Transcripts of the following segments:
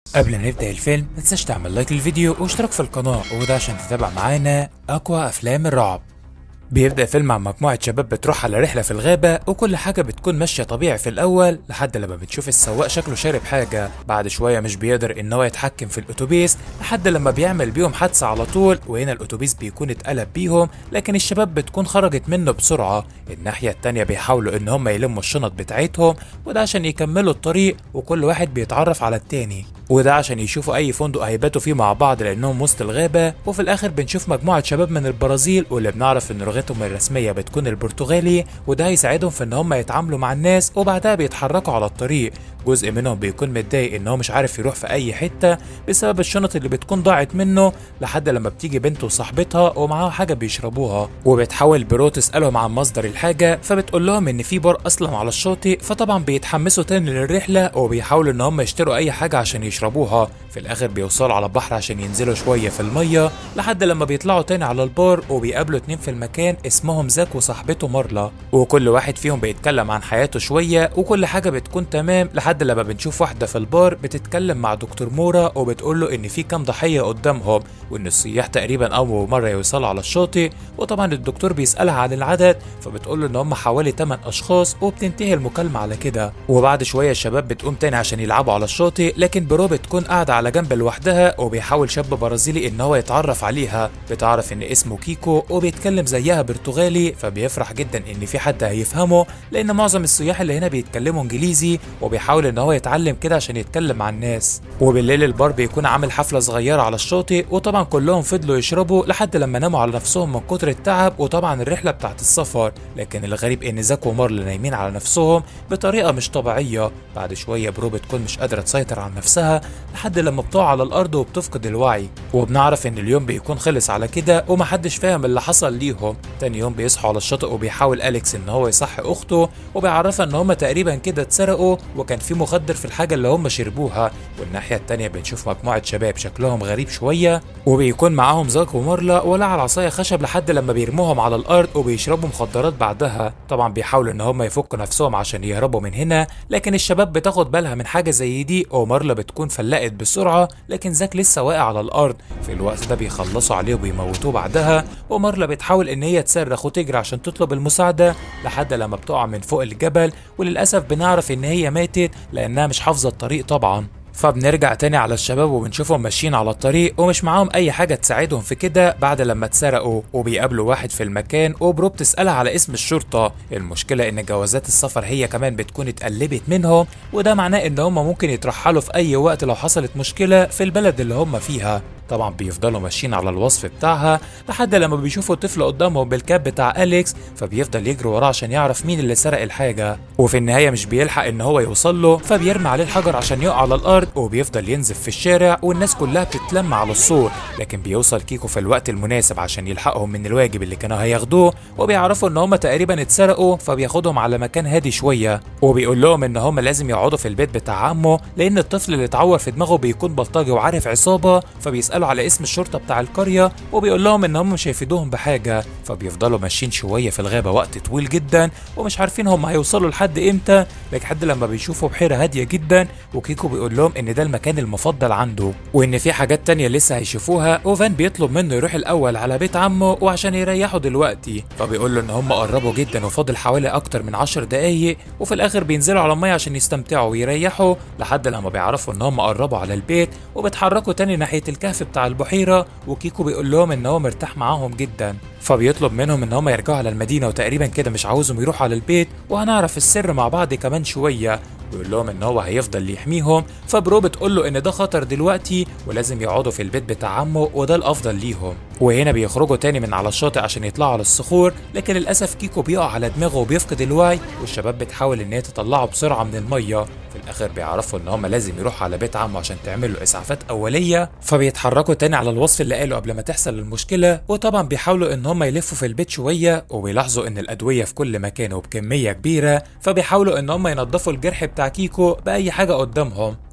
قبل ما نبدأ الفيلم متنساش تعمل لايك للفيديو واشتراك في القناة وده عشان تتابع معانا أقوى أفلام الرعب بيبدأ الفيلم عن مجموعة شباب بتروح على رحلة في الغابة وكل حاجة بتكون ماشية طبيعي في الأول لحد لما بتشوف السواق شكله شارب حاجة بعد شوية مش بيقدر إن هو يتحكم في الأتوبيس لحد لما بيعمل بيهم حادثة على طول وهنا الأتوبيس بيكون اتقلب بيهم لكن الشباب بتكون خرجت منه بسرعة الناحية التانية بيحاولوا إن هم يلموا الشنط بتاعتهم وده عشان يكملوا الطريق وكل واحد بيتعرف على التاني وده عشان يشوفوا أي فندق هيباتوا فيه مع بعض لأنهم وسط الغابة وفي الآخر بنشوف مجموعة شباب من البرازيل واللي بنعرف إن لغتهم الرسمية بتكون البرتغالي وده هيساعدهم في إن هم يتعاملوا مع الناس وبعدها بيتحركوا على الطريق جزء منهم بيكون متضايق إن هو مش عارف يروح في أي حتة بسبب الشنط اللي بتكون ضاعت منه لحد لما بتيجي بنته وصاحبتها ومعاها حاجة بيشربوها وبتحاول برو تسألهم عن مصدر الحاجة فبتقول لهم إن في بار أصلا على الشاطئ فطبعا بيتحمسوا تاني للرحلة وبيحاولوا إن هم يشتروا أي حاجة عشان يشربوها في الآخر بيوصلوا على البحر عشان ينزلوا شوية في المية لحد لما بيطلعوا تاني على البار وبيقابلوا اتنين في المكان اسمهم زاك وصاحبته مارلا وكل واحد فيهم بيتكلم عن حياته شوية وكل حاجة بتكون تمام لحد لما بنشوف واحدة في البار بتتكلم مع دكتور مورا وبتقول له إن في كام ضحية قدامهم وإن السياح تقريبا أول مرة يوصلوا على الشاطئ وطبعا الدكتور بيسألها عن العدد فبتقول له إن هم حوالي 8 أشخاص وبتنتهي المكالمة على كده وبعد شوية الشباب بتقوم تاني عشان يلعبوا على الشاطئ لكن برو بتكون قاعدة على جنب لوحدها وبيحاول شاب برازيلي إن هو يتعرف عليها بتعرف إن اسمه كيكو وبيتكلم زيها برتغالي فبيفرح جدا إن في حد هيفهمه لأن معظم السياح اللي هنا بيتكلموا إنجليزي وبيحاول إن هو يتعلم كده عشان يتكلم مع الناس وبالليل البار بيكون عامل حفلة صغيرة على الشاطئ وطبعا كلهم فضلوا يشربوا لحد لما ناموا على نفسهم من كتر التعب وطبعا الرحلة بتاعت السفر لكن الغريب إن زاك ومارل نايمين على نفسهم بطريقة مش طبيعية بعد شوية برو بتكون مش قادرة تسيطر على نفسها لحد لما بتقع على الأرض وبتفقد الوعي وبنعرف إن اليوم بيكون خلص على كده ومحدش فاهم اللي حصل ليهم تاني يوم بيصحوا على الشاطئ وبيحاول أليكس إن هو يصحي أخته وبيعرفها إن هما تقريبا كده اتسرقوا وكان في مخدر في الحاجة اللي هم شربوها والناحية التانية بنشوف مجموعة شباب شكلهم غريب شوية وبيكون معاهم زاك ومارلا ولا على عصاية خشب لحد لما بيرموهم على الأرض وبيشربوا مخدرات بعدها طبعا بيحاولوا إن هم يفكوا نفسهم عشان يهربوا من هنا لكن الشباب بتاخد بالها من حاجة زي دي ومارلا بتكون فلقت بسرعة لكن زاك لسه واقع على الأرض في الوقت ده بيخلصوا عليه وبيموتوه بعدها ومارلا بتحاول إن هي تصرخ وتجري عشان تطلب المساعدة لحد لما بتقع من فوق الجبل وللأسف بنعرف إن هي ماتت لأنها مش حافظة الطريق طبعا فبنرجع تاني على الشباب وبنشوفهم ماشيين على الطريق ومش معاهم اي حاجه تساعدهم في كده بعد لما اتسرقوا وبيقابلوا واحد في المكان وبرو بتسالها على اسم الشرطه المشكله ان جوازات السفر هي كمان بتكون اتقلبت منهم وده معناه ان هم ممكن يترحلوا في اي وقت لو حصلت مشكله في البلد اللي هم فيها طبعا بيفضلوا ماشيين على الوصف بتاعها لحد لما بيشوفوا طفل قدامهم بالكاب بتاع أليكس فبيفضل يجري وراه عشان يعرف مين اللي سرق الحاجة وفي النهاية مش بيلحق إن هو يوصل له فبيرمي عليه الحجر عشان يقع على الأرض وبيفضل ينزف في الشارع والناس كلها بتتلم على السور لكن بيوصل كيكو في الوقت المناسب عشان يلحقهم من الواجب اللي كانوا هياخدوه وبيعرفوا إن هما تقريبا اتسرقوا فبياخدهم على مكان هادي شوية وبيقول لهم إن هما لازم يقعدوا في البيت بتاع عمه لأن الطفل اللي اتعور في دماغه بيكون بلطجي وعارف عصابة فبيسألوا على اسم الشرطة بتاع القرية وبيقول لهم ان هم مش هيفيدوهم بحاجة فبيفضلوا ماشيين شوية في الغابة وقت طويل جدا ومش عارفين هم هيوصلوا لحد امتى لحد لما بيشوفوا بحيرة هادية جدا وكيكو بيقول لهم ان ده المكان المفضل عنده وان في حاجات تانية لسه هيشوفوها وفان بيطلب منه يروح الاول على بيت عمه وعشان يريحوا دلوقتي فبيقول له ان هم قربوا جدا وفاضل حوالي اكتر من 10 دقايق وفي الاخر بينزلوا على المية عشان يستمتعوا ويريحوا لحد لما بيعرفوا ان هم قربوا على البيت وبيتحركوا تاني ناحية الكهف بتاع البحيرة وكيكو بيقول لهم ان هو مرتاح معاهم جدا فبيطلب منهم ان هم يرجعوا على المدينه وتقريبا كده مش عاوزهم يروحوا على البيت وهنعرف السر مع بعض كمان شويه بيقول لهم ان هو هيفضل يحميهم فبرو بتقول له ان ده خطر دلوقتي ولازم يقعدوا في البيت بتاع عمه وده الافضل ليهم وهنا بيخرجوا تاني من على الشاطئ عشان يطلعوا على الصخور لكن للاسف كيكو بيقع على دماغه وبيفقد الوعي والشباب بتحاول ان هي تطلعه بسرعه من الميه في الاخر بيعرفوا ان هم لازم يروحوا على بيت عمه عشان تعمل له اسعافات اوليه فبيتحركوا تاني على الوصف اللي قاله قبل ما تحصل المشكله وطبعا بيحاولوا ان هم يلفوا في البيت شويه وبيلاحظوا ان الادويه في كل مكان وبكميه كبيره فبيحاولوا ان هم ينظفوا الجرح بتاع كيكو باي حاجه قدامهم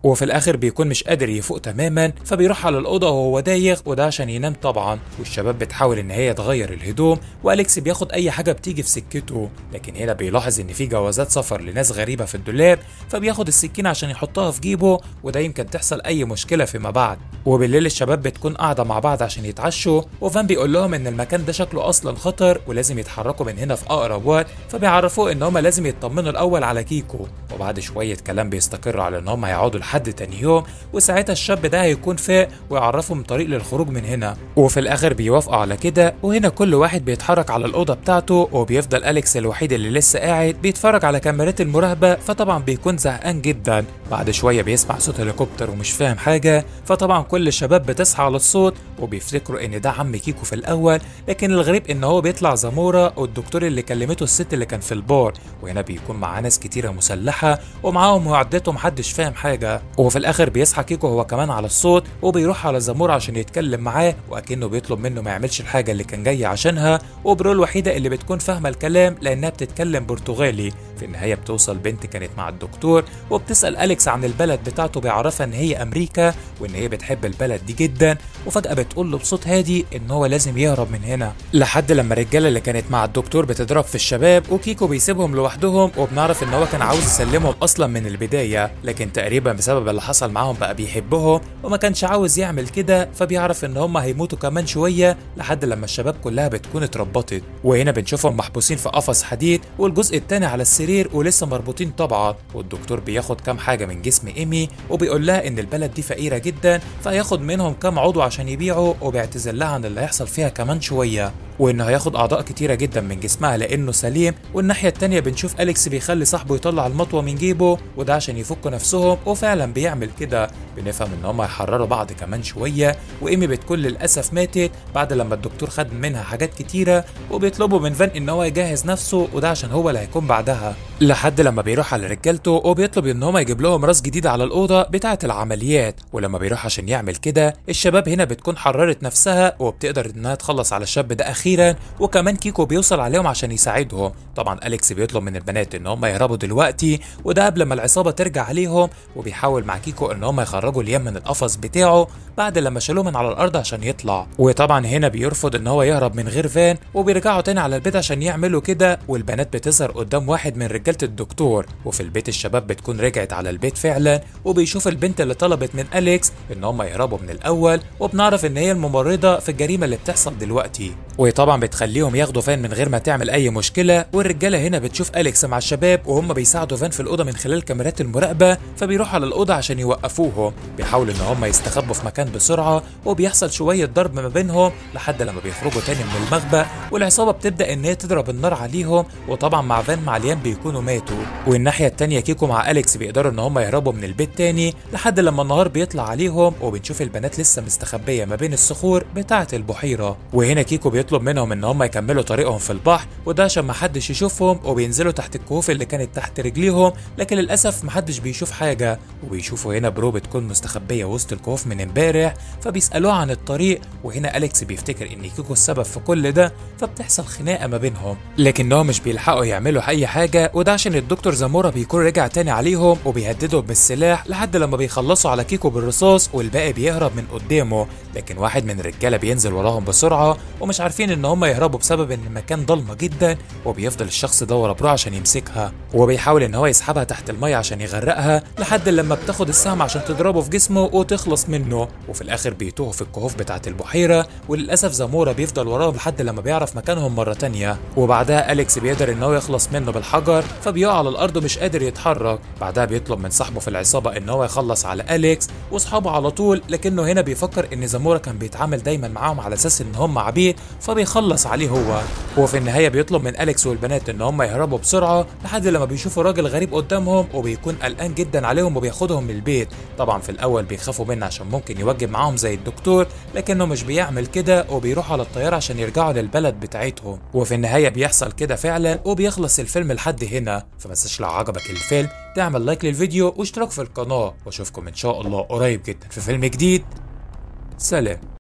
وفي الاخر بيكون مش قادر يفوق تماما فبيروح على الاوضه وهو دايخ وده عشان ينام طبعا والشباب بتحاول ان هي تغير الهدوم واليكس بياخد اي حاجه بتيجي في سكته لكن هنا بيلاحظ ان في جوازات سفر لناس غريبه في الدولاب فبياخد السكينه عشان يحطها في جيبه وده يمكن تحصل اي مشكله فيما بعد وبالليل الشباب بتكون قاعده مع بعض عشان يتعشوا وفان بيقول لهم ان المكان ده شكله اصلا خطر ولازم يتحركوا من هنا في اقرب وقت فبيعرفوه ان هم لازم يطمنوا الاول على كيكو وبعد شويه كلام بيستقروا على ان هم هيقعدوا لحد تاني يوم وساعتها الشاب ده هيكون فاق ويعرفهم طريق للخروج من هنا وفي الاخر بيوافقوا على كده وهنا كل واحد بيتحرك على الاوضه بتاعته وبيفضل اليكس الوحيد اللي لسه قاعد بيتفرج على كاميرات المراقبه فطبعا بيكون زهقان جدا بعد شويه بيسمع صوت هليكوبتر ومش فاهم حاجه فطبعا كل الشباب بتصحى على الصوت وبيفتكروا ان ده عم كيكو في الاول لكن الغريب ان هو بيطلع زامورا والدكتور اللي كلمته الست اللي كان في البار وهنا بيكون معاه ناس كتيره مسلحه ومعاهم معدات ومحدش فاهم حاجه وفي الاخر بيصحى كيكو هو كمان على الصوت وبيروح على زامورا عشان يتكلم معاه واكنه بيطلب منه ما يعملش الحاجه اللي كان جاي عشانها وبرو الوحيده اللي بتكون فاهمه الكلام لانها بتتكلم برتغالي في النهايه بتوصل بنت كانت مع الدكتور وبتسال اليكس عن البلد بتاعته بيعرفها ان هي امريكا وان هي بتحب البلد دي جدا وفجاه بتقول له بصوت هادي ان هو لازم يهرب من هنا لحد لما الرجاله اللي كانت مع الدكتور بتضرب في الشباب وكيكو بيسيبهم لوحدهم وبنعرف ان هو كان عاوز يسلمهم اصلا من البدايه لكن تقريبا بسبب اللي حصل معاهم بقى بيحبهم وما كانش عاوز يعمل كده فبيعرف ان هم هيموتوا كمان شويه لحد لما الشباب كلها بتكون اتربطت وهنا بنشوفهم محبوسين في قفص حديد والجزء الثاني على السرير ولسه مربوطين طبعا والدكتور بياخد كام حاجه من جسم ايمي وبيقول لها ان البلد دي فقيره جدا فهياخد منهم كام عضو عشان يبيعوا وبيعتذر لها عن اللي هيحصل فيها كمان شويه وانه هياخد اعضاء كتيره جدا من جسمها لانه سليم والناحيه التانيه بنشوف اليكس بيخلي صاحبه يطلع المطوه من جيبه وده عشان يفكوا نفسهم وفعلا بيعمل كده بنفهم ان هم هيحرروا بعض كمان شويه وايمي بتكون للاسف ماتت بعد لما الدكتور خد منها حاجات كتيره وبيطلبوا من فان ان هو يجهز نفسه وده عشان هو اللي هيكون بعدها لحد لما بيروح على رجالته وبيطلب ان هم يجيب لهم راس جديد على الاوضه بتاعه العمليات ولما بيروح عشان يعمل كده الشباب هنا بتكون حررت نفسها وبتقدر انها تخلص على الشاب ده اخيرا وكمان كيكو بيوصل عليهم عشان يساعدهم طبعا اليكس بيطلب من البنات ان هم يهربوا دلوقتي وده قبل ما العصابه ترجع عليهم وبيحاول مع كيكو ان هم يخرجوا ليام من القفص بتاعه بعد لما شالوه من على الارض عشان يطلع وطبعا هنا بيرفض ان هو يهرب من غير فان وبيرجعوا تاني على البيت عشان يعملوا كده والبنات بتظهر قدام واحد من رجاله الدكتور وفي البيت الشباب بتكون رجعت على البيت فعلا وبيشوف البنت اللي طلبت من اليكس ان هم يهربوا من الاول وبنعرف ان هي الممرضه في الجريمه اللي بتحصل دلوقتي وطبعا بتخليهم ياخدوا فان من غير ما تعمل اي مشكله والرجاله هنا بتشوف اليكس مع الشباب وهم بيساعدوا فان في الاوضه من خلال كاميرات المراقبه فبيروحوا على الاوضه عشان يوقفوهم بيحاولوا ان هم يستخبوا في مكان بسرعه وبيحصل شويه ضرب ما بينهم لحد لما بيخرجوا تاني من المخبأ والعصابه بتبدا ان هي تضرب النار عليهم وطبعا مع فان مع ليان بيكونوا ماتوا والناحيه التانيه كيكو مع اليكس بيقدروا ان هم يهربوا من البيت تاني لحد لما النهار بيطلع عليهم وبنشوف البنات لسه مستخبيه ما بين الصخور بتاعه البحيره وهنا كيكو بيطلب منهم ان هم يكملوا طريقهم في البحر وده عشان ما حدش يشوفهم وبينزلوا تحت الكهوف اللي كانت تحت رجليهم لكن للاسف ما حدش بيشوف حاجه وبيشوفوا هنا برو بتكون مستخبيه وسط الكهوف من امبارح فبيسالوها عن الطريق وهنا اليكس بيفتكر ان كيكو السبب في كل ده فبتحصل خناقه ما بينهم لكنهم مش بيلحقوا يعملوا اي حاجه وده عشان الدكتور زامورا بيكون رجع تاني عليهم وبيهددهم بالسلاح لحد لما بيخلصوا على كيكو بالرصاص والباقي بيهرب من قدامه لكن واحد من الرجاله بينزل وراهم بسرعه ومش عارفين ان هم يهربوا بسبب ان المكان ضلمه جدا وبيفضل الشخص ده ورا برو عشان يمسكها وبيحاول ان هو يسحبها تحت الميه عشان يغرقها لحد لما بتاخد السهم عشان تضربه في جسمه وتخلص منه وفي الاخر بيتوهوا في الكهوف بتاعه البحيره وللاسف زامورا بيفضل وراهم لحد لما بيعرف مكانهم مره تانية وبعدها اليكس بيقدر ان هو يخلص منه بالحجر فبيقع على الارض ومش قادر يتحرك بعدها بيطلب من صاحبه في العصابه ان هو يخلص على اليكس واصحابه على طول لكنه هنا بيفكر ان زامورا كان بيتعامل دايما معاهم على اساس ان هم عبيد فبيخلص عليه هو وفي النهايه بيطلب من اليكس والبنات ان هم يهربوا بسرعه لحد لما بيشوفوا راجل غريب قدامهم وبيكون قلقان جدا عليهم وبياخدهم من البيت طبعا في الاول بيخافوا منه عشان ممكن يوجب معاهم زي الدكتور لكنه مش بيعمل كده وبيروحوا على الطياره عشان يرجعوا للبلد بتاعتهم وفي النهايه بيحصل كده فعلا وبيخلص الفيلم لحد هنا فمتنساش لو عجبك الفيلم تعمل لايك للفيديو واشتراك في القناه واشوفكم ان شاء الله قريب جدا في فيلم جديد سلام